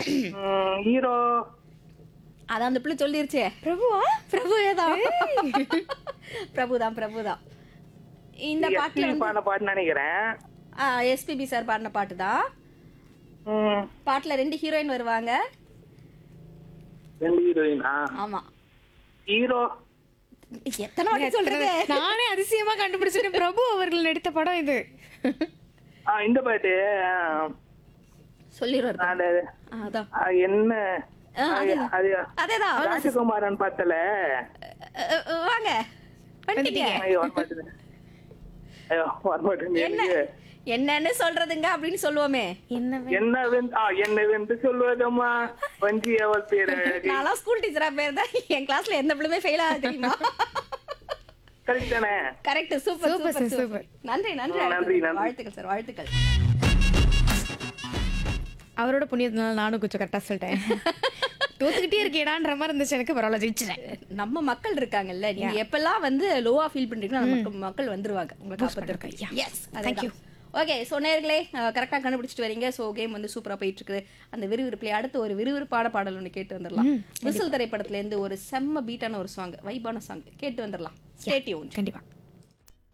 Hero அதான் அந்த பிள்ளை சொல்லிருச்சே பிரபுவா பிரபுவே தான் பிரபுதான் பிரபுதான் இந்த பாட்டுல வந்து பாட பாட்டு நினைக்கிறேன் எஸ்பிபி சார் பாடின பாட்டு தான் ம், பாட்டுல ரெண்டு ஹீரோயின் வருவாங்க ரெண்டு ஹீரோயினா ஆமா ஹீரோ எத்தனை வாட்டி சொல்றது நானே அதிசயமா கண்டுபிடிச்சிட்டேன் பிரபு அவர்கள் நடித்த படம் இது ஆ இந்த பாட்டு ஆ, சொல்லிடுவாரு அது அதான் ஆ, என்ன ஆ, அது அது அதேதான் ராஜகுமாரன் படத்துல அஹ், அஹ், வாங்க வந்துட்டீங்க ஐயோ வரமாட்டேது ஐயோ வரமாட்டேங்குது என்ன எனக்கு. என்னன்னு சொல்றதுங்க அப்படின்னு சொல்லுவோமே என்ன என்ன வெந்து ஆ என்ன வென்று சொல்வதம்மா வஞ்சி அவள் பேர் அழகு நான்லாம் ஸ்கூல் டீச்சரா பேர் தான் என் கிளாஸ்ல எந்த பிள்ளைமே ஃபெயில் ஆக தெரியுமா கரெக்ட் தானே correct super Super, super sir, super நன்றி நன்றி நன்றி, அடுத்தது. நன்றி. வாழ்த்துக்கள் சார் வாழ்த்துக்கள் அவரோட புண்ணியத்தினால நானும் கொஞ்சம் கரெக்டா சொல்லிட்டேன் தோத்துக்கிட்டே இருக்கேடான்ற மாதிரி இருந்துச்சு எனக்கு பரவாயில்ல ஜெயிச்சிட்டேன் நம்ம மக்கள் இருக்காங்கல்ல நீங்க எப்பெல்லாம் வந்து லோவா ஃபீல் பண்றீங்களோ அந்த மக்கள் மக்கள் வந்துருவாங்க உங்களை காப்பாத்துறதுக்கு yes Thank you. Okay so நேர்களே கரெக்டாக கண்டுபிடிச்சிட்டு வரீங்க ஸோ கேம் வந்து சூப்பராக போயிட்டு இருக்குது அந்த விறுவிறுப்புல அடுத்து ஒரு விறுவிறுப்பான பாடல் ஒன்று கேட்டு வந்துடலாம் விசில் திரைப்படத்துல இருந்து ஒரு செம்ம பீட்டான ஒரு சாங் வைபான சாங் கேட்டு வந்துடலாம் ஸ்டேட்யூன் கண்டிப்பா